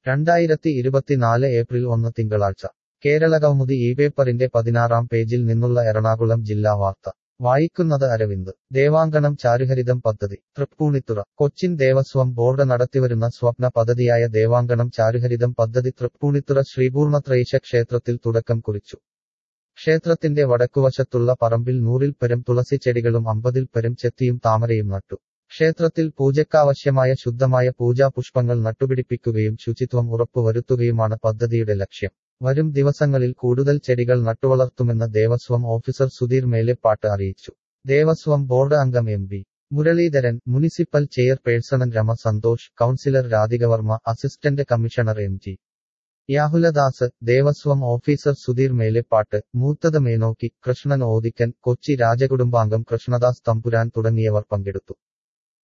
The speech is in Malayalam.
രണ്ടായിരത്തി ഇരുപത്തിനാല് ഏപ്രിൽ ഒന്ന് തിങ്കളാഴ്ച കേരളകൗമുദി ഈ പേപ്പറിന്റെ പതിനാറാം പേജിൽ നിന്നുള്ള എറണാകുളം ജില്ലാ വാർത്ത വായിക്കുന്നത് അരവിന്ദ് ദേവാങ്കണം ചാരുഹരിതം പദ്ധതി തൃപ്പൂണിത്തുറ കൊച്ചിൻ ദേവസ്വം ബോർഡ് നടത്തിവരുന്ന സ്വപ്ന പദ്ധതിയായ ദേവാങ്കണം ചാരുഹരിതം പദ്ധതി തൃപ്പൂണിത്തുറ ശ്രീപൂർണത്രയീശ ക്ഷേത്രത്തിൽ തുടക്കം കുറിച്ചു ക്ഷേത്രത്തിന്റെ വടക്കുവശത്തുള്ള പറമ്പിൽ നൂറിൽ പരം തുളസി ചെടികളും അമ്പതിൽ പരം ചെത്തിയും താമരയും നട്ടു ക്ഷേത്രത്തിൽ പൂജക്കാവശ്യമായ ശുദ്ധമായ പൂജാപുഷ്പങ്ങൾ നട്ടുപിടിപ്പിക്കുകയും ശുചിത്വം ഉറപ്പുവരുത്തുകയുമാണ് പദ്ധതിയുടെ ലക്ഷ്യം വരും ദിവസങ്ങളിൽ കൂടുതൽ ചെടികൾ നട്ടുവളർത്തുമെന്ന് ദേവസ്വം ഓഫീസർ സുധീർ മേലെപ്പാട്ട് അറിയിച്ചു ദേവസ്വം ബോർഡ് അംഗം M P Muraleedharan municipal chairperson Rama Santhosh councillor Radhikavarma assistant commissioner M G Yahuladas Devaswom officer Sudheer Melepatt മൂത്തത് മേനോക്കി കൃഷ്ണൻ ഓദിക്കൻ കൊച്ചി രാജകുടുംബാംഗം കൃഷ്ണദാസ് തമ്പുരാൻ തുടങ്ങിയവർ പങ്കെടുത്തു